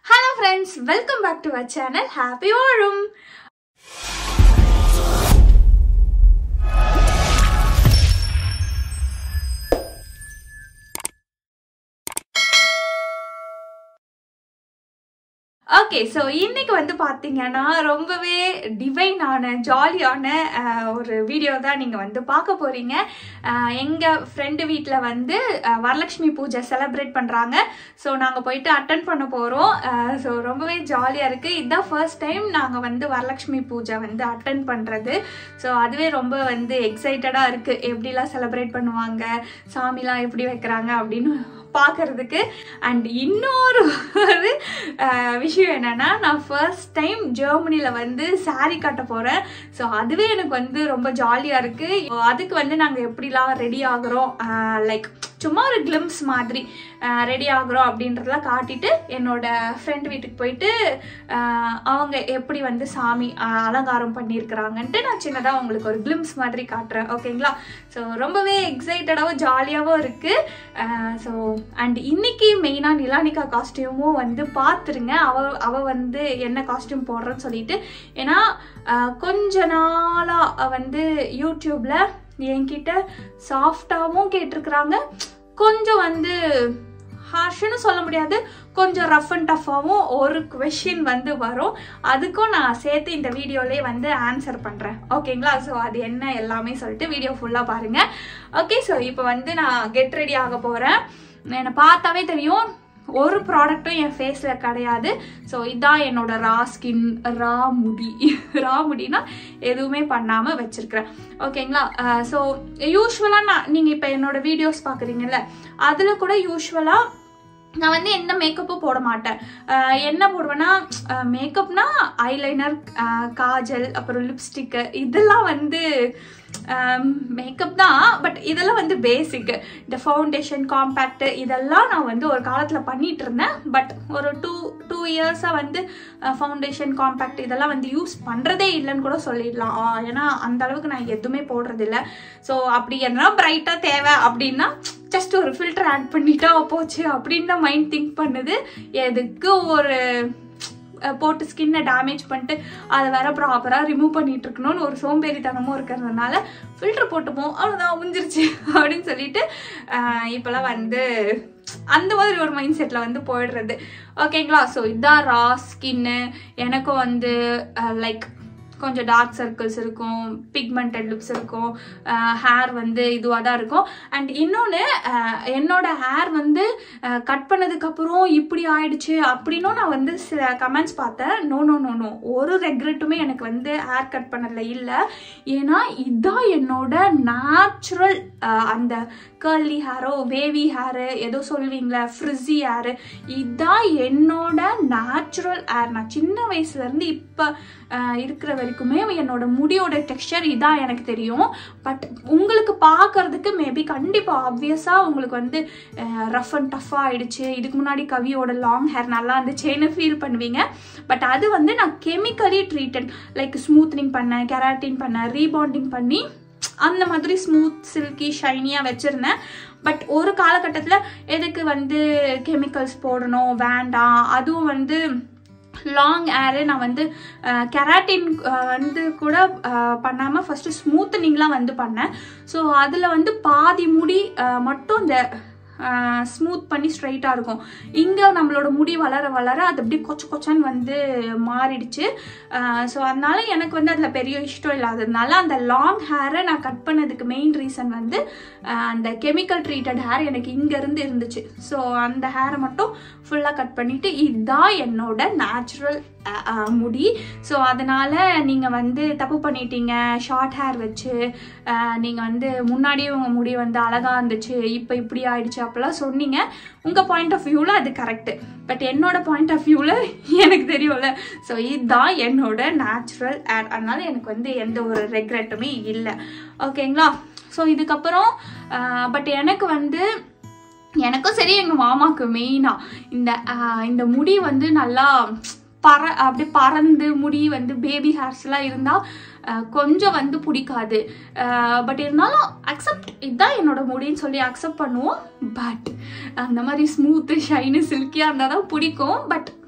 Hello friends welcome back to our channel happy வாழும் okay so இன்னைக்கு வந்து பார்த்தீங்கன்னா ரொம்பவே டிவைனான ஜாலியான அஹ், ஒரு வீடியோ தான் நீங்கள் வந்து பார்க்க போகிறீங்க எங்கள் ஃப்ரெண்டு வீட்டில் வந்து அஹ், வரலட்சுமி பூஜை செலிப்ரேட் பண்ணுறாங்க ஸோ நாங்கள் போயிட்டு அட்டன் பண்ண போகிறோம் ஸோ ரொம்பவே ஜாலியாக இருக்குது இதுதான் ஃபர்ஸ்ட் டைம் நாங்கள் வந்து வரலட்சுமி பூஜை வந்து அட்டன் பண்ணுறது ஸோ அதுவே ரொம்ப வந்து எக்ஸைட்டடாக இருக்குது எப்படிலாம் செலிப்ரேட் பண்ணுவாங்க சாமிலாம் எப்படி வைக்கிறாங்க அப்படின்னு பார்க்கறதுக்கு அண்ட் இன்னொரு ஒரு அஹ், விஷயம் என்னன்னா நான் ஃபர்ஸ்ட் டைம் ஜெர்மனியில் வந்து saree கட்ட போகிறேன் ஸோ அதுவே எனக்கு வந்து ரொம்ப ஜாலியாக இருக்குது அதுக்கு வந்து நாங்கள் எப்படிலாம் ரெடி ஆகுறோம் லைக் சும்மா ஒரு கிளிம்ஸ் மாதிரி ரெடி ஆகுறோம் அப்படின்றதெல்லாம் காட்டிட்டு என்னோட ஃப்ரெண்ட் வீட்டுக்கு போயிட்டு அஹ், அவங்க எப்படி வந்து சாமி அஹ், அலங்காரம் பண்ணியிருக்கிறாங்கன்ட்டு நான் சின்னதாக உங்களுக்கு ஒரு கிளிம்ஸ் மாதிரி காட்டுறேன் ஓகேங்களா ஸோ ரொம்பவே எக்ஸைட்டடாகவும் ஜாலியாகவும் இருக்குது ஸோ அண்ட் இன்னைக்கு மெயினாக நிலானிகா காஸ்டியூமும் வந்து பார்த்துருங்க அவ அவ வந்து என்ன காஸ்டியூம் போடுறேன்னு சொல்லிட்டு ஏன்னா அஹ், கொஞ்ச நாளாக வந்து யூடியூப்ல என்கிட்ட சாஃப்டாகவும் கேட்டிருக்கிறாங்க கொஞ்சம் வந்து ஹார்ஷ்னு சொல்ல முடியாது கொஞ்சம் ரஃப் அண்ட் டஃப்பாகவும் ஒரு கொஷின் வந்து வரும் அதுக்கும் நான் சேர்த்து இந்த வீடியோலேயே வந்து ஆன்சர் பண்ணுறேன் ஓகேங்களா ஸோ அது என்ன எல்லாமே சொல்லிட்டு வீடியோ ஃபுல்லாக பாருங்கள் ஓகே ஸோ இப்போ வந்து நான் கெட் ரெடி ஆக போகிறேன் என்னை பார்த்தாவே தெரியும் ஒரு ப்ராடக்ட்டும் என் ஃபேஸில் கிடையாது ஸோ இதான் என்னோட ரா ஸ்கின் ரா முடி ரா முடினா எதுவுமே பண்ணாமல் வச்சுருக்கிறேன் ஓகேங்களா ஸோ யூஸ்வலாக நான் நீங்கள் இப்போ என்னோட வீடியோஸ் பார்க்குறீங்கல்ல அதில் கூட யூஸ்வலாக நான் வந்து எந்த மேக்கப்பும் போட மாட்டேன் அஹ் என்ன போடுவேன்னா மேக்கப்னா ஐலைனர் காஜல் அப்புறம் லிப்ஸ்டிக்கு இதெல்லாம் வந்து மேக்கப் தான் பட் இதெல்லாம் வந்து பேசிக் இந்த ஃபவுண்டேஷன் காம்பேக்ட் இதெல்லாம் நான் வந்து ஒரு காலத்தில் பண்ணிட்டு இருந்தேன் பட் ஒரு டூ டூ இயர்ஸாக வந்து ஃபவுண்டேஷன் காம்பேக்ட் இதெல்லாம் வந்து யூஸ் பண்ணுறதே இல்லைன்னு கூட சொல்லிடலாம் ஆஹ் ஏன்னா அந்த அளவுக்கு நான் எதுவுமே போடுறதில்ல ஸோ அப்படி என்ன பிரைட்டாக தேவை அப்படின்னா ஜஸ்ட் ஒரு ஃபில்டர் ஆட் பண்ணிட்டா போச்சு அப்படின்னு தான் மைண்ட் திங்க் பண்ணுது எதுக்கு ஒரு அஹ், போட்டு ஸ்கின்னை டேமேஜ் பண்ணிட்டு அதை வேற ப்ராப்பராக ரிமூவ் பண்ணிட்டு இருக்கணும்னு ஒரு சோம்பேறித்தனமும் இருக்கிறதுனால ஃபில்டர் போட்டுப்போம் அவ்வளோதான் முடிஞ்சிருச்சு அப்படின்னு சொல்லிட்டு அஹ், இப்போலாம் வந்து அந்த மாதிரி ஒரு மைண்ட் செட்டில் வந்து போயிடுறது ஓகேங்களா ஸோ இதான் ரா ஸ்கின்னு எனக்கும் வந்து லைக் கொஞ்சம் டார்க் சர்க்கிள்ஸ் இருக்கும் பிக்மெண்டட் லிப்ஸ் இருக்கும் ஹேர் வந்து இதுவாக தான் இருக்கும் அண்ட் இன்னொன்று என்னோட ஹேர் வந்து கட் பண்ணதுக்கப்புறம் இப்படி ஆயிடுச்சு அப்படின்னும் நான் வந்து சில கமெண்ட்ஸ் பார்த்தேன் நோ நோ நோ நோ ஒரு ரெக்ரெட்டுமே எனக்கு வந்து ஹேர் கட் பண்ணதில் இல்லை ஏன்னா இதான் என்னோட நேச்சுரல் அந்த கர்லி ஹேரோ வேவி ஹேரு ஏதோ சொல்லுவீங்களே ஃப்ரிஸி ஹேரு இதான் என்னோட நேச்சுரல் ஹேர் நான் சின்ன வயசுலேருந்து இப்போ இருக்கிற வரைக்குமே என்னோட முடியோட டெக்ஸ்சர் இதான் எனக்கு தெரியும் பட் உங்களுக்கு பார்க்கறதுக்கு மேபி கண்டிப்பாக ஆப்வியஸாக உங்களுக்கு வந்து ரஃப் அண்ட் டஃப்பாக ஆயிடுச்சு இதுக்கு முன்னாடி கவியோட லாங் ஹேர் நல்லா இருந்துச்சேன்னு ஃபீல் பண்ணுவீங்க பட் அது வந்து நான் கெமிக்கலி ட்ரீட்டட் லைக் ஸ்மூத்னிங் பண்ணேன் கெராட்டின் பண்ணேன் ரீபாண்டிங் பண்ணி அந்த மாதிரி ஸ்மூத் சில்கி ஷைனியாக வச்சுருந்தேன் பட் ஒரு காலகட்டத்தில் எதுக்கு வந்து கெமிக்கல்ஸ் போடணும் வேண்டாம் அதுவும் வந்து லாங் ஹேரு நான் வந்து கெராட்டின் வந்து கூட பண்ணாமல் ஃபஸ்ட்டு ஸ்மூத்தனிங்லாம் வந்து பண்ணேன் ஸோ அதில் வந்து பாதி முடி அஹ், மட்டும் இந்த ஸ்மூத் பண்ணி ஸ்ட்ரைட்டாக இருக்கும் இங்கே நம்மளோட முடி வளர வளர அது அப்படியே கொச்ச கொச்சன்னு வந்து மாறிடுச்சு ஸோ அதனால எனக்கு வந்து அதில் பெரிய இஷ்டம் இல்லாததுனால அந்த லாங் ஹேரை நான் கட் பண்ணதுக்கு மெயின் ரீசன் வந்து அஹ், அந்த கெமிக்கல் ட்ரீட்டட் ஹேர் எனக்கு இங்கேருந்து இருந்துச்சு ஸோ அந்த ஹேரை மட்டும் ஃபுல்லாக கட் பண்ணிவிட்டு இதுதான் என்னோட நேச்சுரல் முடி ஸோ அதனால் நீங்கள் வந்து தப்பு பண்ணிட்டீங்க ஷார்ட் ஹேர் வச்சு நீங்கள் வந்து முன்னாடியே உங்கள் முடி வந்து அழகாக இருந்துச்சு இப்போ இப்படி ஆயிடுச்சு அப்போல்லாம் சொன்னீங்க உங்கள் பாயிண்ட் ஆஃப் வியூவில் அது கரெக்டு பட் என்னோட பாயிண்ட் ஆஃப் வியூவில் எனக்கு தெரியும்ல ஸோ இதுதான் என்னோட நேச்சுரல் ஹேர் அதனால எனக்கு வந்து எந்த ஒரு ரெக்ரெட்டுமே இல்லை ஓகேங்களா ஸோ இதுக்கப்புறம் பட் எனக்கு வந்து எனக்கும் சரி எங்கள் மாமாவுக்கு மெயினாக இந்த ஆஹ், இந்த முடி வந்து நல்லா பற அப்படியே பறந்து முடி வந்து பேபி ஹேர்ஸ்லாம் இருந்தால் கொஞ்சம் வந்து பிடிக்காது பட் இருந்தாலும் அக்செப்ட் இதுதான் என்னோட முடின்னு சொல்லி அக்செப்ட் பண்ணுவோம் பட் அந்த மாதிரி ஸ்மூத்து ஷைனு சில்கியாக இருந்தால் தான் பிடிக்கும் பட்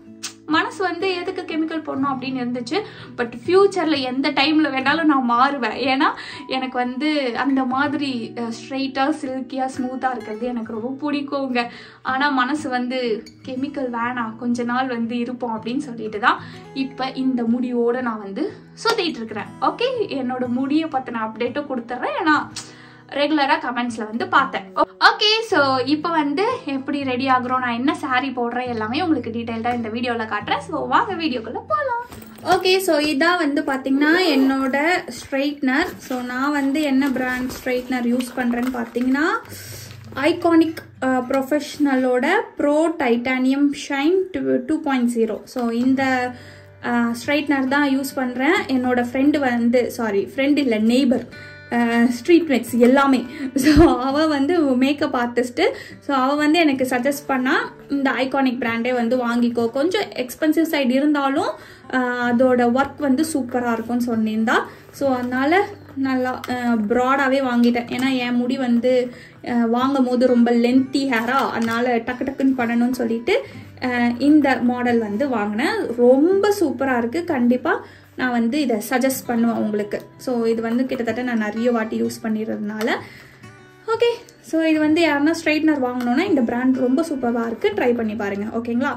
மனசு வந்து எதுக்கு கெமிக்கல் போடணும் அப்படின்னு இருந்துச்சு பட் ஃப்யூச்சரில் எந்த டைமில் வேணாலும் நான் மாறுவேன் ஏன்னா எனக்கு வந்து அந்த மாதிரி ஸ்ட்ரைட்டாக சில்கியாக ஸ்மூத்தாக இருக்கிறது எனக்கு ரொம்ப பிடிக்குங்க ஆனால் மனசு வந்து கெமிக்கல் வேணாம் கொஞ்ச நாள் வந்து இருப்போம் அப்படின்னு சொல்லிட்டு தான் இப்போ இந்த முடியோடு நான் வந்து சுற்றிட்டு இருக்கிறேன் ஓகே என்னோட முடியை பற்றின அப்டேட்டும் கொடுத்துட்றேன் ஏன்னா ரெகுலராக கமெண்ட்ஸில் வந்து பார்த்தேன் ஓகே ஸோ இப்போ வந்து எப்படி ரெடி ஆகுறோம் நான் என்ன saree போடுறேன் எல்லாமே உங்களுக்கு டீட்டெயில்டாக இந்த வீடியோவில் காட்டுறேன் ஸோ வாங்க வீடியோக்குள்ளே போகலாம் ஓகே ஸோ இதான் வந்து பார்த்தீங்கன்னா என்னோட ஸ்ட்ரைட்னர் ஸோ நான் வந்து என்ன பிராண்ட் ஸ்ட்ரைட்னர் யூஸ் பண்ணுறேன்னு பார்த்தீங்கன்னா ஐகானிக் ப்ரொஃபஷ்னலோட pro titanium shine two two point zero so இந்த ஸ்ட்ரைட்னர் தான் யூஸ் பண்ணுறேன் என்னோட ஃப்ரெண்டு வந்து சாரி ஃப்ரெண்ட் இல்லை நெய்பர் ஸ்ட்ரீட் மேக்ஸ் எல்லாமே ஸோ அவள் வந்து மேக்கப் ஆர்டிஸ்ட்டு ஸோ அவள் வந்து எனக்கு சஜஸ்ட் பண்ணால் இந்த ஐகானிக் பிராண்டே வந்து வாங்கிக்கோ கொஞ்சம் எக்ஸ்பென்சிவ் சைடு இருந்தாலும் ஆஹ் அதோட ஒர்க் வந்து சூப்பராக இருக்கும்னு சொன்னிருந்தா ஸோ அதனால் நல்லா ப்ராடாகவே வாங்கிட்டேன் ஏன்னா என் முடி வந்து அஹ், வாங்கும் போது ரொம்ப லென்த்தி ஹேரா அதனால டக்கு டக்குன்னு பண்ணணும்னு சொல்லிட்டு அஹ், இந்த மாடல் வந்து வாங்கினேன் ரொம்ப சூப்பராக இருக்குது கண்டிப்பாக நான் வந்து இதை சஜஸ்ட் பண்ணுவேன் உங்களுக்கு ஸோ இது வந்து கிட்டத்தட்ட நான் நிறைய வாட்டி யூஸ் பண்ணிடுறதுனால ஓகே ஸோ இது வந்து யாருன்னா ஸ்ட்ரைட்னர் வாங்கணுன்னா இந்த பிராண்ட் ரொம்ப சூப்பராக இருக்குது ட்ரை பண்ணி பாருங்கள் ஓகேங்களா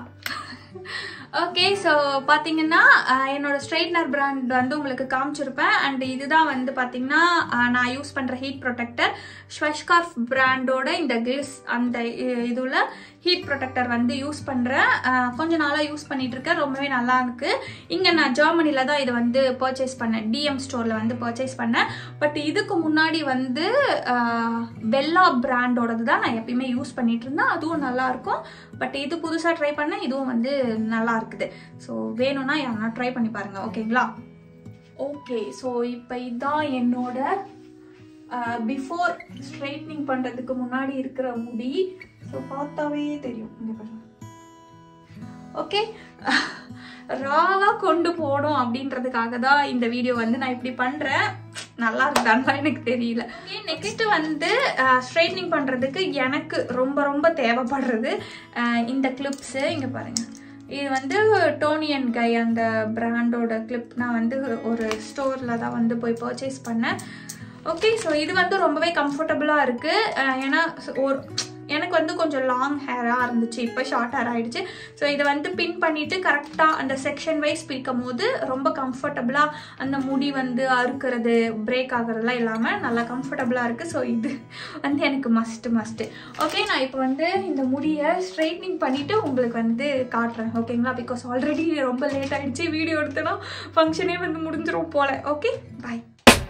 ஓகே ஸோ பார்த்தீங்கன்னா அஹ், என்னோட ஸ்ட்ரைட்னர் பிராண்ட் வந்து உங்களுக்கு காமிச்சிருப்பேன் அண்ட் இதுதான் வந்து பார்த்தீங்கன்னா அஹ், நான் யூஸ் பண்ணுற ஹீட் ப்ரொடெக்டர் ஸ்வெஷ்கார்ஃப் பிராண்டோட இந்த கில்ஸ் அந்த இ- இதுல ஹீட் ப்ரொடெக்டர் வந்து யூஸ் பண்ணுறேன் கொஞ்ச நாளாக யூஸ் பண்ணிட்டு இருக்கேன் ரொம்பவே நல்லா இருக்கு இங்கே நான் ஜெர்மனியில் தான் இது வந்து பர்ச்சேஸ் பண்ணேன் டிஎம் ஸ்டோரில் வந்து பர்ச்சேஸ் பண்ணேன் பட் இதுக்கு முன்னாடி வந்து அஹ், பெல்லா பிராண்டோடது தான் நான் எப்பயுமே யூஸ் பண்ணிட்டு இருந்தேன் அதுவும் நல்லா இருக்கும் பட் இது புதுசாக ட்ரை பண்ணேன் இதுவும் வந்து நல்லா இருக்குது ஸோ வேணும்னா யாருன்னா ட்ரை பண்ணி பாருங்க ஓகேங்களா ஓகே ஸோ இப்போ இதான் என்னோட பிஃபோர் ஸ்ட்ரைட்னிங் பண்ணுறதுக்கு முன்னாடி இருக்கிற முடி ஸோ பார்த்தாவே தெரியும் இங்கே பாருங்க ஓகே ராவாக கொண்டு போகணும் அப்படின்றதுக்காக தான் இந்த வீடியோ வந்து நான் இப்படி பண்ணுறேன் நல்லா இருக்குதான்னு எனக்கு தெரியல ஓகே நெக்ஸ்ட் வந்து ஸ்ட்ரைட்னிங் பண்ணுறதுக்கு எனக்கு ரொம்ப ரொம்ப தேவைப்படுறது அஹ், இந்த கிளிப்ஸு இங்கே பாருங்க இது வந்து டோனி அண்ட் கை அந்த பிராண்டோட கிளிப் நான் வந்து ஒரு ஸ்டோரில் தான் வந்து போய் பர்ச்சேஸ் பண்ணேன் ஓகே ஸோ இது வந்து ரொம்பவே கம்ஃபர்டபுளாக இருக்குது ஏன்னா ஒரு எனக்கு வந்து கொஞ்சம் லாங் ஹேராக இருந்துச்சு இப்போ ஷார்ட் ஹேர் ஆயிடுச்சு ஸோ இதை வந்து பின் பண்ணிட்டு கரெக்டாக அந்த செக்ஷன் வைஸ் பிரிக்கும் போது ரொம்ப கம்ஃபர்டபுளாக அந்த முடி வந்து அறுக்கிறது பிரேக் ஆகுறதுலாம் இல்லாமல் நல்லா கம்ஃபர்டபுளாக இருக்குது ஸோ இது வந்து எனக்கு மஸ்ட்டு மஸ்ட்டு ஓகே நான் இப்போ வந்து இந்த முடியை ஸ்ட்ரைட்னிங் பண்ணிவிட்டு உங்களுக்கு வந்து காட்டுறேன் ஓகேங்களா பிகாஸ் ஆல்ரெடி ரொம்ப லேட் ஆயிடுச்சு வீடியோ எடுத்தேன்னா ஃபங்க்ஷனே வந்து முடிஞ்சிரும் போல okay bye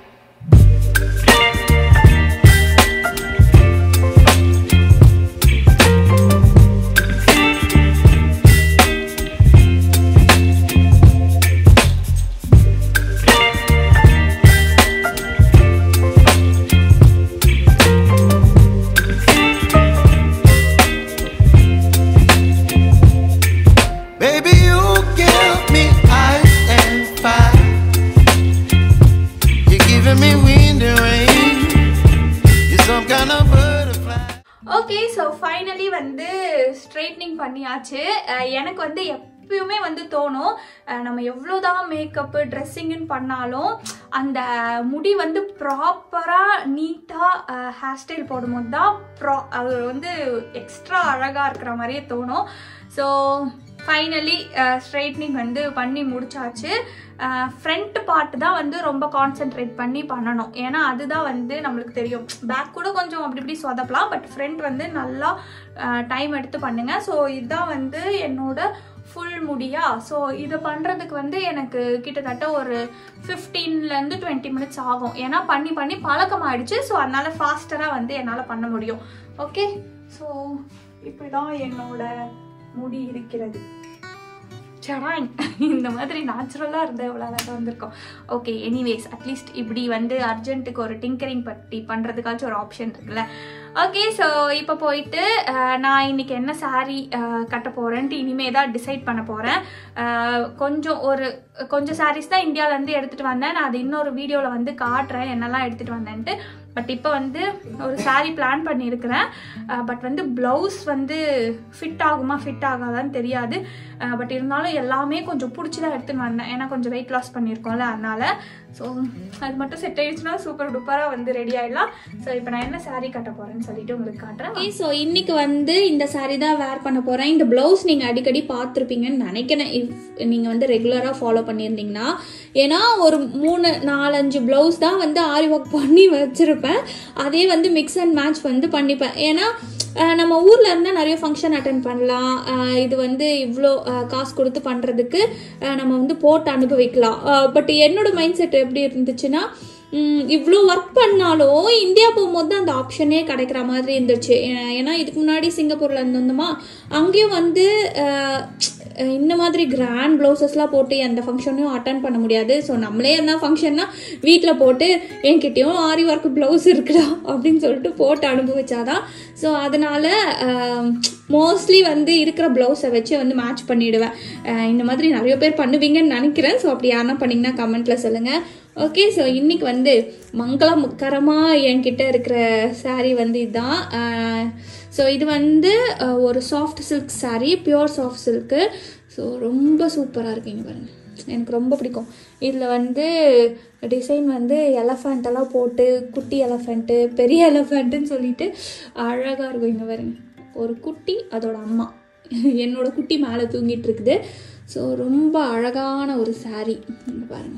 Baby, you give me ice and fire. You're giving me wind and rain. You're some kind of butterfly. Okay so finally வந்து ஸ்ட்ரைட்னிங் பண்ணியாச்சு அஹ் எனக்கு வந்து எப்பயுமே வந்து தோணும் அஹ் நம்ம எவ்வளோதான் மேக்கப்பு ட்ரெஸ்ஸிங்குன்னு பண்ணாலும் அந்த முடி வந்து ப்ராப்பராக நீட்டாக ஹேர் ஸ்டைல் போடும்போது தான் ப்ரா அது வந்து எக்ஸ்ட்ரா அழகாக இருக்கிற மாதிரியே தோணும் ஸோ ஃபைனலி ஸ்ட்ரைட்னிங் வந்து பண்ணி முடிச்சாச்சு ஃப்ரண்ட் பார்ட் தான் வந்து ரொம்ப கான்சென்ட்ரேட் பண்ணி பண்ணணும் ஏன்னா அதுதான் வந்து நம்மளுக்கு தெரியும் பேக் கூட கொஞ்சம் அப்படி இப்படி சொதப்பலாம் பட் ஃப்ரண்ட் வந்து நல்லா டைம் எடுத்து பண்ணுங்க ஸோ இதுதான் வந்து என்னோட ஃபுல் முடியா ஸோ இதை பண்ணுறதுக்கு வந்து எனக்கு கிட்டத்தட்ட ஒரு ஃபிஃப்டீன்லேருந்து டுவெண்ட்டி மினிட்ஸ் ஆகும் ஏன்னா பண்ணி பண்ணி பழக்கம் ஆயிடுச்சு ஸோ அதனால ஃபாஸ்டராக வந்து என்னால் பண்ண முடியும் ஓகே ஸோ இப்படி தான் என்னோட முடி இருக்கிறது சராங் இந்த மாதிரி நேச்சுரலாக இருந்தால் எவ்வளோ அழகாக வந்திருக்கும் ஓகே எனிவேஸ் அட்லீஸ்ட் இப்படி வந்து அர்ஜென்ட்டுக்கு ஒரு டிங்கரிங் பட்டி பண்ணுறதுக்காச்சும் ஒரு ஆப்ஷன் இருக்குல்ல ஓகே ஸோ இப்போ போயிட்டு அஹ், நான் இன்னைக்கு என்ன saree அஹ், கட்ட போகிறேன்ட்டு இனிமே தான் டிசைட் பண்ண போகிறேன் கொஞ்சம் ஒரு கொஞ்சம் sarees தான் இந்தியாவிலேருந்து எடுத்துகிட்டு வந்தேன் நான் அது இன்னொரு வீடியோவில் வந்து காட்டுறேன் என்னெல்லாம் எடுத்துகிட்டு வந்தேன்ட்டு பட் இப்போ வந்து ஒரு saree பிளான் பண்ணியிருக்கிறேன் பட் வந்து ப்ளவுஸ் வந்து ஃபிட் ஆகுமா ஃபிட் ஆகாதான்னு தெரியாது பட் இருந்தாலும் எல்லாமே கொஞ்சம் பிடிச்சி தான் எடுத்துன்னு வந்தேன் ஏன்னா கொஞ்சம் வெயிட் லாஸ் பண்ணியிருக்கோம்ல அதனால ஸோ அது மட்டும் செட் ஆயிடுச்சுன்னா சூப்பர் டூப்பராக வந்து ரெடி ஆயிடலாம் ஸோ இப்போ நான் என்ன saree கட்ட போகிறேன்னு சொல்லிட்டு உங்களுக்கு காட்டுறேன் ஓகே ஸோ இன்னைக்கு வந்து இந்த saree தான் வேர் பண்ண போகிறேன் இந்த ப்ளவுஸ் நீங்கள் அடிக்கடி பார்த்துருப்பீங்கன்னு நினைக்கிறேன் இஃப் நீங்கள் வந்து ரெகுலராக ஃபாலோ பண்ணியிருந்தீங்கன்னா ஏன்னா ஒரு மூணு நாலஞ்சு ப்ளவுஸ் தான் வந்து ஆரி ஒர்க் பண்ணி வச்சுருப்பேன் அதே வந்து மிக்ஸ் அண்ட் மேட்ச் வந்து பண்ணிப்பேன் ஏன்னா அஹ், நம்ம ஊரில் இருந்தால் நிறைய ஃபங்க்ஷன் அட்டன் பண்ணலாம் அஹ், இது வந்து இவ்வளோ அஹ், காசு கொடுத்து பண்ணுறதுக்கு நம்ம வந்து போட்டு அனுபவிக்கலாம் பட் என்னோட மைண்ட் செட் எப்படி இருந்துச்சுன்னா இவ்வளோ ஒர்க் பண்ணாலும் இந்தியா போகும்போது தான் அந்த ஆப்ஷனே கிடைக்கிற மாதிரி இருந்துச்சு ஏ- ஏன்னா இதுக்கு முன்னாடி சிங்கப்பூரில் இருந்தோமா அங்கேயும் வந்து அஹ், இந்த மாதிரி கிராண்ட் ப்ளவுசஸ்லாம் போட்டு எந்த ஃபங்க்ஷனையும் அட்டன் பண்ண முடியாது ஸோ நம்மளே என்ன ஃபங்க்ஷன்னா வீட்டில் போட்டு என்கிட்டயும் ஆரி ஒர்க் ப்ளவுஸ் இருக்குடா அப்படின்னு சொல்லிட்டு போட்டு அனுபவிச்சாதான் ஸோ அதனால மோஸ்ட்லி வந்து இருக்கிற ப்ளவுஸை வச்சு வந்து மேட்ச் பண்ணிடுவேன் அஹ் இந்த மாதிரி நிறைய பேர் பண்ணுவீங்கன்னு நினைக்கிறேன் ஸோ அப்படி யாருன்னா பண்ணிங்கன்னா கமெண்ட்டில் சொல்லுங்கள் ஓகே ஸோ இன்னைக்கு வந்து மங்களகரமாக என்கிட்ட இருக்கிற saree வந்து இதுதான் ஸோ இது வந்து அஹ், ஒரு soft silk saree pure soft silk so ரொம்ப சூப்பராக இருக்குங்க பாருங்கள் எனக்கு ரொம்ப பிடிக்கும் இதில் வந்து டிசைன் வந்து எலஃபண்ட் எல்லாம் போட்டு குட்டி எலஃபண்ட்டு பெரிய எலஃபண்ட்டுன்னு சொல்லிட்டு அழகாக இருக்கும் இங்கே பாருங்க ஒரு குட்டி அதோட அம்மா என்னோட குட்டி மேலே தூங்கிட்டு இருக்குது ஸோ ரொம்ப அழகான ஒரு saree இங்க பாருங்க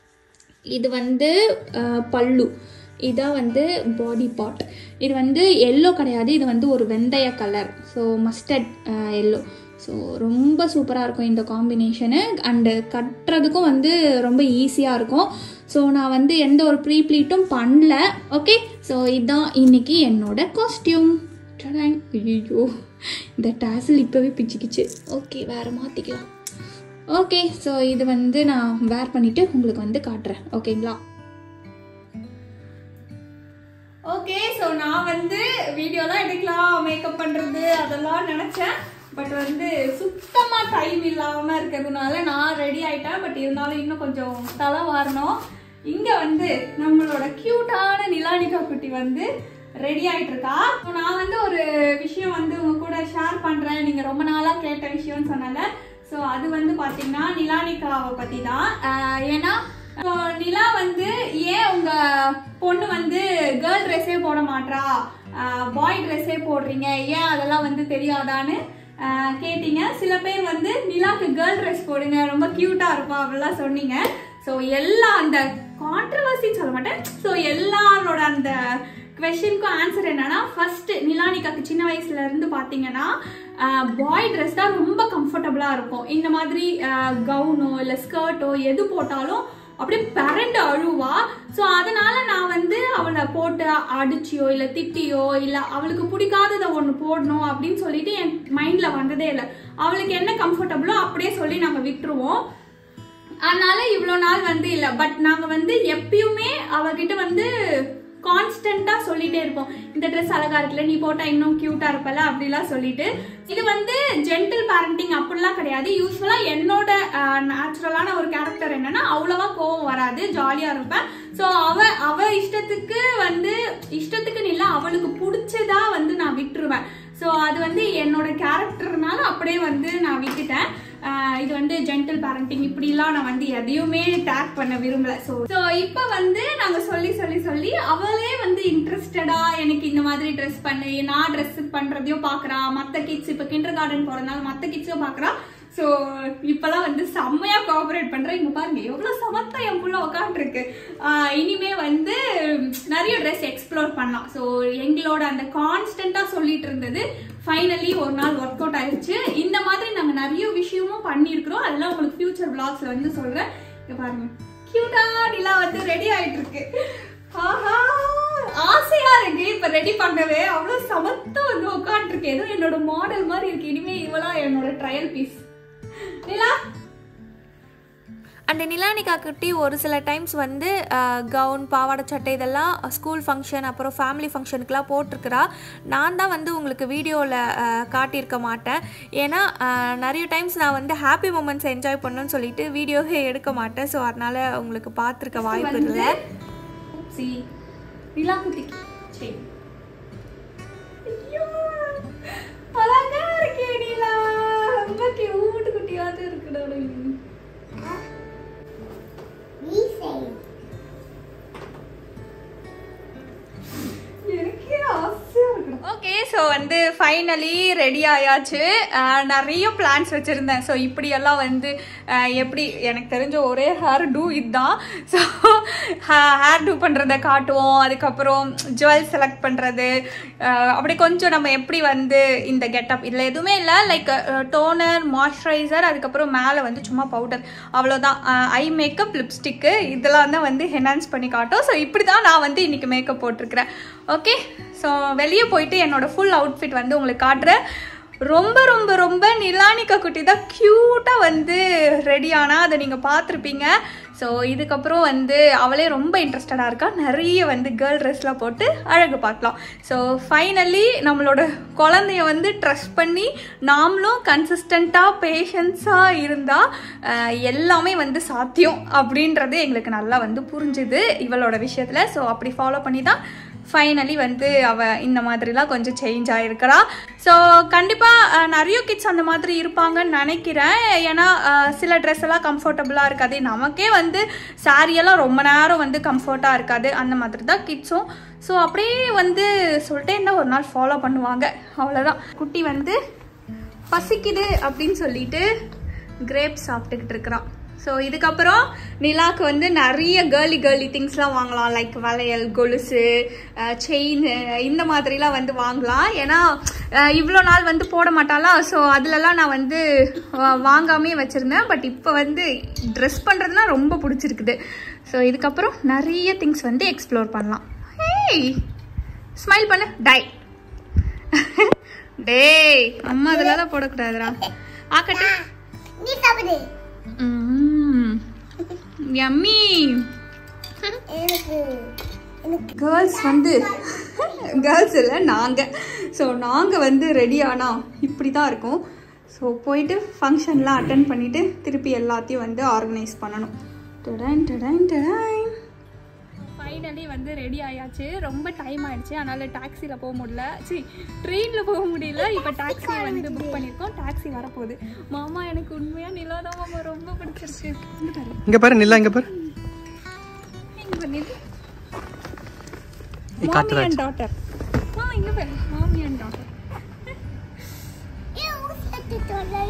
இது வந்து அஹ், பல்லு இதான் வந்து பாடி பார்ட் இது வந்து எல்லோ கிடையாது இது வந்து ஒரு வெந்தய colour so mustard yellow so ரொம்ப சூப்பராக இருக்கும் இந்த காம்பினேஷனு அண்டு கட்டுறதுக்கும் வந்து ரொம்ப ஈஸியாக இருக்கும் ஸோ நான் வந்து எந்த ஒரு ப்ரீ ப்ளீட்டும் பண்ணல ஓகே ஸோ இதுதான் இன்னைக்கு என்னோட காஸ்டியூம் ஐயோ இந்த டாசில் இப்போவே பிச்சுக்கிச்சு ஓகே வேறு மாற்றிக்கலாம் ஓகே ஸோ இது வந்து நான் வேர் பண்ணிவிட்டு உங்களுக்கு வந்து காட்டுறேன் ஓகேங்களா ஓகே ஸோ நான் வந்து வீடியோலாம் எடுக்கலாம் மேக்கப் பண்ணுறது அதெல்லாம் நினச்சேன் பட் வந்து சுத்தமாக டைம் இல்லாமல் இருக்கிறதுனால நான் ரெடி ஆயிட்டேன் பட் இருந்தாலும் இன்னும் கொஞ்சம் தலை வாரணும் இங்கே வந்து நம்மளோட க்யூட்டான நிலானிகா குட்டி வந்து ரெடி ஆயிட்டு இருக்கா So, நான் வந்து ஒரு விஷயம் வந்து உங்க கூட ஷேர் பண்றேன் நீங்க ரொம்ப நாளா கேட்ட விஷயம்னு சொன்னால ஸோ அது வந்து பாத்தீங்கன்னா நிலானிகாவை பத்தி தான் ஆஹ் ஏன்னா இப்போ நிலா வந்து ஏன் உங்க பொண்ணு வந்து கேர்ள் ட்ரெஸ்ஸே போட மாட்றா பாய் ட்ரெஸ்ஸே போடுறீங்க ஏன் அதெல்லாம் வந்து தெரியாதான்னு ஆஹ் கேட்டீங்க சில பேர் வந்து நிலாக்கு கேர்ள் ட்ரெஸ் போடுங்க ரொம்ப கியூட்டா இருப்பா அப்படிலாம் சொன்னீங்க ஸோ எல்லா அந்த கான்ட்ரவர்சின்னு சொல்ல மாட்டேன் ஸோ எல்லாரோட அந்த கொஷினுக்கும் ஆன்சர் என்னன்னா ஃபர்ஸ்ட் நிலானிகாக்கு சின்ன வயசுல இருந்து பாத்தீங்கன்னா பாய் ட்ரெஸ் தான் ரொம்ப கம்ஃபர்டபுளா இருக்கும் இந்த மாதிரி கவுனோ இல்லை ஸ்கர்ட்டோ எது போட்டாலும் அப்படியே பரண்டு அழுவா ஸோ அதனால நான் வந்து அவளை போட்டு அடிச்சியோ இல்லை திட்டியோ இல்லை அவளுக்கு பிடிக்காததை ஒன்று போடணும் அப்படின்னு சொல்லிட்டு என் மைண்ட்ல வந்ததே இல்லை அவளுக்கு என்ன கம்ஃபர்டபுளோ அப்படியே சொல்லி நாங்கள் விட்டுருவோம் அதனால இவ்வளோ நாள் வந்து இல்லை பட் நாங்கள் வந்து எப்பயுமே அவகிட்ட வந்து கான்ஸ்டண்டா சொல்லிட்டே இருப்போம் இந்த ட்ரெஸ் அழகா இருக்குல்ல நீ போட்டா இன்னும் கியூட்டா இருப்பல அப்படிலாம் சொல்லிட்டு இது வந்து ஜென்டில் பேரண்டிங் அப்படிலாம் கிடையாது யூஸ்வலா என்னோட நேச்சுரலான ஒரு கேரக்டர் என்னன்னா அவ்வளவா கோவம் வராது ஜாலியா இருப்பேன் ஸோ அவ அவ இஷ்டத்துக்கு வந்து இஷ்டத்துக்குன்னு இல்லை அவளுக்கு பிடிச்சதா வந்து நான் விட்டுருவேன் ஸோ அது வந்து என்னோட கேரக்டர்னால அப்படியே வந்து நான் விட்டுட்டேன் ஆஹ் இது வந்து ஜென்டில் பேரண்டிங் இப்படிலாம் நான் வந்து எதையுமே டேக் பண்ண விரும்பல ஸோ ஸோ இப்போ வந்து நாங்கள் சொல்லி சொல்லி சொல்லி அவளே வந்து இன்ட்ரெஸ்டடா எனக்கு இந்த மாதிரி ட்ரெஸ் பண்ணு நான் ட்ரெஸ் பண்றதையும் பார்க்கறா மற்ற கிட்ஸ் இப்போ கிண்டர் கார்டன் போறதுனால மற்ற கிட்ஸும் பார்க்கறா ஸோ இப்போலாம் வந்து செம்மையா கோஆபரேட் பண்றேன் இங்க பாருங்க எவ்வளோ சமத்தா என் புள்ள உட்காந்துருக்கு இனிமே வந்து நிறைய ட்ரெஸ் எக்ஸ்ப்ளோர் பண்ணலாம் ஸோ எங்களோட அந்த கான்ஸ்டண்டா சொல்லிட்டு இருந்தது ஃபைனலி ஒரு நாள் ஒர்க் அவுட் ஆயிடுச்சு இந்த மாதிரி நாங்கள் நிறைய விஷயமும் பண்ணியிருக்கிறோம் அதெல்லாம் உங்களுக்கு ஃபியூச்சர் பிளாக்ஸ்ல வந்து சொல்றேன் இங்க பாருங்க கியூட்டா நிலா வந்து ரெடி ஆயிட்டு இருக்கு ஆஹா ஆசையா இருக்கு இப்ப ரெடி பண்ணவே அவ்வளவு சமத்தா வந்து உட்காந்துருக்கு ஏதோ என்னோட மாடல் மாதிரி இருக்கு இனிமே இவளா என்னோட trial piece Nila and Nilanika குட்டி ஒரு சில டைம்ஸ் வந்து கவுன் பாவாடை சட்டை இதெல்லாம் ஸ்கூல் ஃபங்க்ஷன் அப்புறம் ஃபேமிலி ஃபங்க்ஷனுக்குலாம் போட்டிருக்கிறா நான் தான் வந்து உங்களுக்கு வீடியோவில் காட்டியிருக்க மாட்டேன் ஏன்னா அஹ், நிறைய டைம்ஸ் நான் வந்து ஹாப்பி மூமெண்ட்ஸ் என்ஜாய் பண்ணணும்னு சொல்லிட்டு வீடியோவே எடுக்க மாட்டேன் ஸோ அதனால் உங்களுக்கு பார்த்துருக்க வாய்ப்பு இல்லை சி நிலா குட்டிக்கு செயின் ஐயோ அழகா இருக்கே நிலா ரொம்ப கியூட் குட்டியாவது இருக்குடா எனக்கே ஆசையா இருக்கு ஓகே ஸோ வந்து ஃபைனலி ரெடி ஆயாச்சு அஹ் நிறைய பிளான்ஸ் வச்சுருந்தேன் ஸோ இப்படியெல்லாம் வந்து அஹ் எப்படி எனக்கு தெரிஞ்ச ஒரே ஹேர் டூ இதுதான் ஸோ ஹேர் டூ பண்ணுறதை காட்டுவோம் அதுக்கப்புறம் ஜுவல் செலக்ட் பண்ணுறது அப்படி கொஞ்சம் நம்ம எப்படி வந்து இந்த கெட்டப் இதில் எதுவுமே இல்லை லைக் டோனர் மாய்ஸ்சரைசர் அதுக்கப்புறம் மேலே வந்து சும்மா பவுடர் அவ்வளோதான் ஐ மேக்கப் லிப்ஸ்டிக்கு இதெல்லாம் தான் வந்து என்ஹான்ஸ் பண்ணி காட்டும் ஸோ இப்படி தான் நான் வந்து இன்னைக்கு மேக்கப் போட்டிருக்கிறேன் ஓகே ஸோ வெளியே போயிட்டு என்னோட ஃபுல் அவுட்ஃபிட் வந்து உங்களுக்கு காட்டுறேன் ரொம்ப ரொம்ப ரொம்ப நிலானிக்கா குட்டி தான் க்யூட்டாக வந்து ரெடி ஆனா அதை நீங்கள் பார்த்துருப்பீங்க ஸோ இதுக்கப்புறம் வந்து அவளே ரொம்ப இன்ட்ரெஸ்டடாக இருக்கா நிறைய வந்து கேர்ள் ட்ரெஸ்லாம் போட்டு அழகு பார்க்கலாம் ஸோ ஃபைனலி நம்மளோட குழந்தைய வந்து ட்ரஸ்ட் பண்ணி நாமளும் கன்சிஸ்டண்ட்டாக பேஷன்ஸாக இருந்தால் எல்லாமே வந்து சாத்தியம் அப்படின்றது எங்களுக்கு நல்லா வந்து புரிஞ்சுது இவளோட விஷயத்தில் ஸோ அப்படி ஃபாலோ பண்ணி தான் ஃபைனலி வந்து அவ இந்த மாதிரிலாம் கொஞ்சம் சேஞ்ச் ஆகிருக்கிறா ஸோ கண்டிப்பாக நிறைய கிட்ஸ் அந்த மாதிரி இருப்பாங்கன்னு நினைக்கிறேன் ஏன்னா அஹ், சில ட்ரெஸ் எல்லாம் கம்ஃபர்டபுளாக இருக்காது நமக்கே வந்து saree எல்லாம் ரொம்ப நேரம் வந்து கம்ஃபர்ட்டாக இருக்காது அந்த மாதிரி தான் கிட்ஸும் ஸோ அப்படியே வந்து சொல்லிட்டே இருந்தால் ஒரு நாள் ஃபாலோ பண்ணுவாங்க அவ்வளோதான் குட்டி வந்து பசிக்குது அப்படின்னு சொல்லிட்டு கிரேப் சாப்பிட்டுக்கிட்டு இருக்கிறான் ஸோ இதுக்கப்புறம் நிலாக்கு வந்து நிறைய கேர்லி கேர்லி திங்ஸ்லாம் வாங்கலாம் லைக் வளையல் கொலுசு செயின் இந்த மாதிரிலாம் வந்து வாங்கலாம் ஏன்னா இவ்வளோ நாள் வந்து போட மாட்டாளா ஸோ அதுலலாம் நான் வந்து வா- வாங்காமே வச்சுருந்தேன் பட் இப்போ வந்து ட்ரெஸ் பண்ணுறதுனா ரொம்ப பிடிச்சிருக்குது ஸோ இதுக்கப்புறம் நிறைய திங்ஸ் வந்து எக்ஸ்ப்ளோர் பண்ணலாம் ஹேய் ஸ்மைல் பண்ணு டை டேய் அம்மா அதெல்லாம் தான் போடக்கூடாதுடா ஆக்கட்டு நீ சாப்பிடு யம்மி எனக்கு கேர்ள்ஸ் வந்து கேர்ள்ஸ் இல்லை நாங்கள் ஸோ நாங்கள் வந்து ரெடி ஆனா இப்படி தான் இருக்கும் ஸோ போயிட்டு ஃபங்க்ஷன்லாம் அட்டன் பண்ணிவிட்டு திருப்பி எல்லாத்தையும் வந்து ஆர்கனைஸ் பண்ணணும் டடன் டடன் டடன் ஃபைனலி வந்து ரெடி ஆயாச்சு ரொம்ப டைம் ஆயிடுச்சு அதனால டாக்ஸியில் போக முடியல சரி ட்ரெயினில் போக முடியல இப்போ டாக்ஸி வந்து புக் பண்ணியிருக்கோம் டாக்ஸி வரப்போகுது மாமா எனக்கு உண்மையாக நிலாதான் மாமா ரொம்ப பிடிச்சிருக்கு இங்க பாரு இங்க பாரு நிலா இங்க பாரு இங்க பாரு நில்லு. ஏய், மாமி காட்டுறா. அண்ட் டாட்டர் மாமா இங்க பாரு மாமி அண்ட் டாட்டர் ஏ ஊசத்து தொலை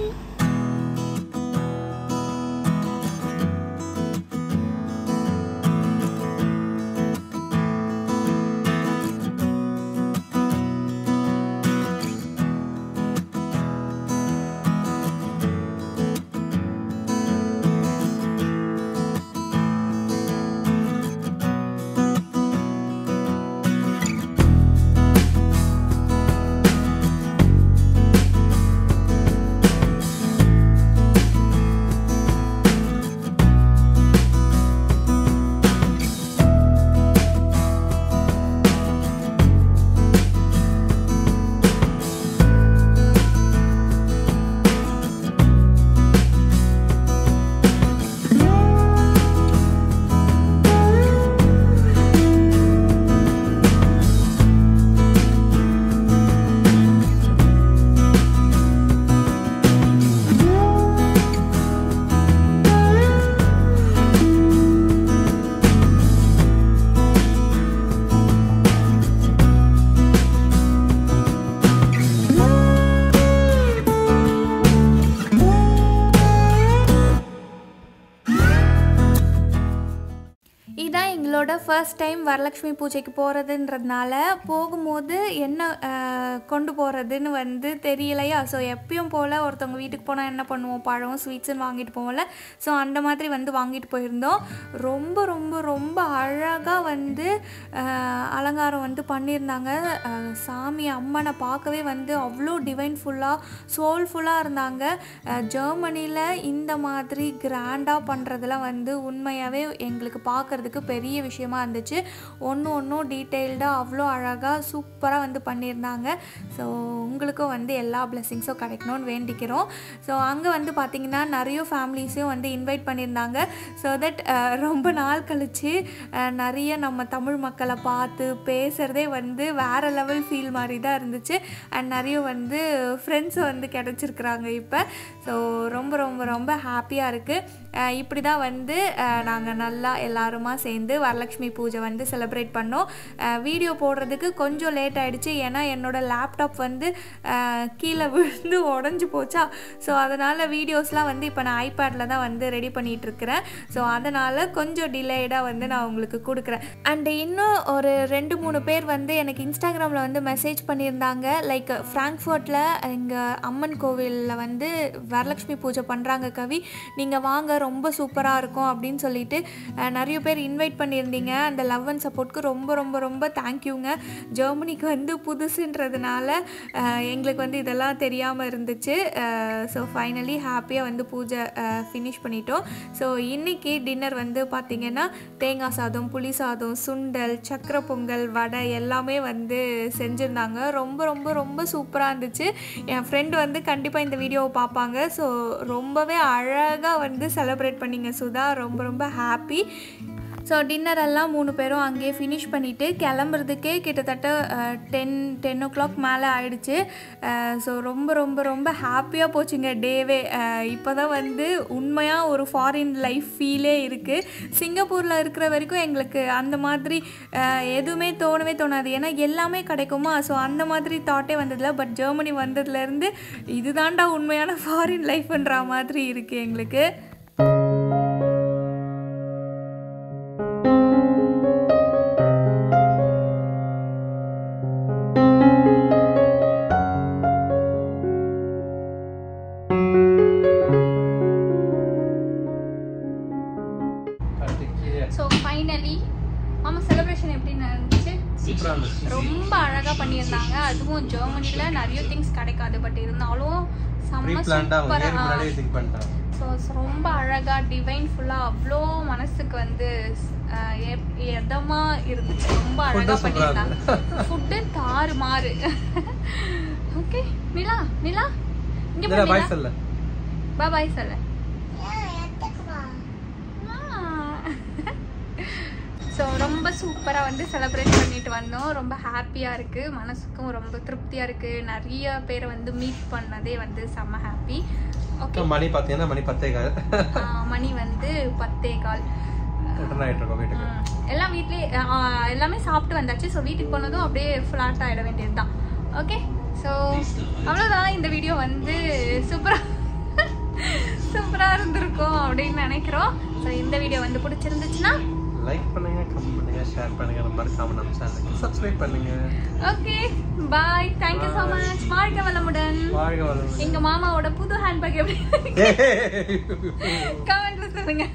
இதான் எங்களோட ஃபர்ஸ்ட் டைம் வரலட்சுமி பூஜைக்கு போகிறதுன்றதுனால போகும்போது என்ன அஹ், கொண்டு போகிறதுன்னு வந்து தெரியலையா ஸோ எப்பயும் போல் ஒருத்தவங்க வீட்டுக்கு போனால் என்ன பண்ணுவோம் பழம் ஸ்வீட்ஸுன்னு வாங்கிட்டு போவோம்ல ஸோ அந்த மாதிரி வந்து வாங்கிட்டு போயிருந்தோம் ரொம்ப ரொம்ப ரொம்ப அழகாக வந்து அஹ், அலங்காரம் வந்து பண்ணியிருந்தாங்க அஹ், சாமி அம்மனை பார்க்கவே வந்து அவ்வளோ டிவைன்ஃபுல்லாக சோல்ஃபுல்லாக இருந்தாங்க ஜெர்மனியில் இந்த மாதிரி கிராண்டாக பண்ணுறதுலாம் வந்து உண்மையாகவே எங்களுக்கு பார்க்குறதுக்கு பெரிய விஷயம் விஷயமா இருந்துச்சு ஒன்று ஒன்றும் டீட்டெயில்டாக அவ்வளோ அழகாக சூப்பராக வந்து பண்ணியிருந்தாங்க ஸோ உங்களுக்கும் வந்து எல்லா பிளெஸிங்ஸும் கிடைக்கணும்னு வேண்டிக்கிறோம் ஸோ அங்கே வந்து பார்த்திங்கன்னா நிறைய ஃபேமிலிஸையும் வந்து இன்வைட் பண்ணியிருந்தாங்க ஸோ தட் ரொம்ப நாள் கழித்து நிறைய நம்ம தமிழ் மக்களை பார்த்து பேசுகிறதே வந்து வேறு லெவல் ஃபீல் மாதிரி தான் இருந்துச்சு அண்ட் நிறைய வந்து ஃப்ரெண்ட்ஸ் வந்து கிடச்சிருக்குறாங்க இப்போ ஸோ ரொம்ப ரொம்ப ரொம்ப ஹாப்பியாக இருக்குது இப்படி தான் வந்து நாங்கள் நல்லா எல்லாருமா சேர்ந்து வரலட்சுமி பூஜை வந்து செலிப்ரேட் பண்ணோம் வீடியோ போடுறதுக்கு கொஞ்சம் லேட் ஆகிடுச்சு ஏன்னா என்னோடய லேப்டாப் வந்து அஹ், கீழே விழுந்து உடஞ்சி போச்சா ஸோ அதனால் வீடியோஸ்லாம் வந்து இப்போ நான் ஐபேடில் தான் வந்து ரெடி பண்ணிகிட்டு இருக்கிறேன் ஸோ அதனால் கொஞ்சம் டிலேடாக வந்து நான் உங்களுக்கு கொடுக்குறேன் அண்டு இன்னும் ஒரு ரெண்டு மூணு பேர் வந்து எனக்கு இன்ஸ்டாகிராமில் வந்து மெசேஜ் பண்ணியிருந்தாங்க லைக் ஃப்ராங்க்ஃபர்ட்டில் எங்கள் அம்மன் கோவிலில் வந்து வரலட்சுமி பூஜை பண்ணுறாங்க கவி நீங்கள் வாங்க ரொம்ப சூப்பராக இருக்கும் அப்படின்னு சொல்லிட்டு அஹ், நிறைய பேர் இன்வைட் பண்ணியிருந்தீங்க அந்த லவ் அண்ட் சப்போர்ட்க்கு ரொம்ப ரொம்ப ரொம்ப தேங்க்யூங்க ஜெர்மனிக்கு வந்து புதுசுன்றதுனால அஹ், எங்களுக்கு வந்து இதெல்லாம் தெரியாமல் இருந்துச்சு ஸோ ஃபைனலி ஹாப்பியாக வந்து பூஜை ஃபினிஷ் பண்ணிட்டோம் ஸோ இன்றைக்கி டின்னர் வந்து பார்த்திங்கன்னா தேங்காய் சாதம் புளி சாதம் சுண்டல் சக்கரை பொங்கல் வடை எல்லாமே வந்து செஞ்சுருந்தாங்க ரொம்ப ரொம்ப ரொம்ப சூப்பராக இருந்துச்சு என் ஃப்ரெண்டு வந்து கண்டிப்பாக இந்த வீடியோவை பார்ப்பாங்க ஸோ ரொம்பவே அழகாக வந்து செலிப்ரேட் பண்ணிங்க சுதா ரொம்ப ரொம்ப ஹாப்பி ஸோ டின்னர் எல்லாம் மூணு பேரும் அங்கேயே ஃபினிஷ் பண்ணிவிட்டு கிளம்புறதுக்கே கிட்டத்தட்ட டென் டென் ஓ கிளாக் மேலே ஆயிடுச்சு ஸோ ரொம்ப ரொம்ப ரொம்ப ஹாப்பியாக போச்சுங்க டேவே இப்போ தான் வந்து உண்மையாக ஒரு ஃபாரின் லைஃப் ஃபீலே இருக்குது சிங்கப்பூரில் இருக்கிற வரைக்கும் எங்களுக்கு அந்த மாதிரி அஹ், எதுவுமே தோணவே தோணாது ஏன்னா எல்லாமே கிடைக்குமா ஸோ அந்த மாதிரி தாட்டே வந்ததில்ல பட் ஜெர்மனி வந்ததுலேருந்து இதுதான்டா உண்மையான ஃபாரின் லைஃப்ன்ற மாதிரி இருக்குது எங்களுக்கு ஸோ ஃபைனலி ஆமா செலிப்ரேஷன் எப்படி நடந்துச்சு சூப்பராக இருந்துச்சு ரொம்ப அழகா பண்ணியிருந்தாங்க அதுவும் ஜெர்மனில நிறைய திங்ஸ் கிடைக்காது பட் இருந்தாலும் ப்ரீ செம்ம பிளான்டாக அவங்க ஏறி சூப்பரா முன்னாடியே திங்க் பண்ணிட்டாங்க ஸோ ரொம்ப அழகா டிவைன் ஃபுல்லா அவ்வளோ மனசுக்கு வந்து அஹ், எப்- எதமா இருந்துச்சு ரொம்ப அழகா Food சூப்பரா பண்ணியிருந்தாங்க ஃபுட்டு தாறு மாறு ஓகே நிலா நிலா இங்க இல்லை பாய் பாய் சொல்ல பாய் சொல்ல எடுத்துக்குவா ஸோ ரொம்ப சூப்பராக வந்து செலிப்ரேட் பண்ணிட்டு வந்தோம் ரொம்ப ஹாப்பியாக இருக்குது மனசுக்கும் ரொம்ப திருப்தியாக இருக்குது நிறைய பேரை வந்து மீட் பண்ணதே வந்து செம்ம ஹாப்பி ஓகே மணி பார்த்தீங்கன்னா மணி பத்தே கால் மணி வந்து பத்தே கால் ரிட்டர்ன் ஆகிட்டு இருக்கோம் வீட்டுக்கு ம், எல்லாம் வீட்லேயே எல்லாமே சாப்பிட்டு வந்தாச்சு ஸோ வீட்டுக்கு போனதும் அப்படியே ஃப்ளாட் ஆகிட வேண்டியது தான் ஓகே ஸோ அவ்வளோதான் இந்த வீடியோ வந்து சூப்பராக சூப்பராக இருந்திருக்கும் அப்படின்னு நினைக்கிறோம் ஸோ இந்த வீடியோ வந்து பிடிச்சிருந்துச்சுன்னா லைக் பண்ணுங்க கமெண்ட் பண்ணுங்க ஷேர் பண்ணுங்க மறக்காம நம்ம சேனலுக்கு சப்ஸ்கிரைப் பண்ணுங்க okay bye thank you so much வாழ்க வளமுடன் வாழ்க வளமுடன் எங்க மாமாவோட புது ஹேண்ட்பேக் எப்படி கமெண்ட்ல சொல்லுங்க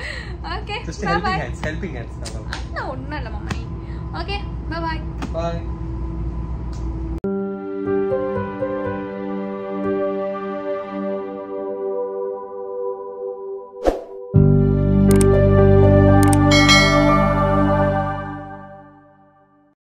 okay just bye helping bye hands helping hands ஒன்றும் இல்லை மாமா ஓகே பாய் பாய்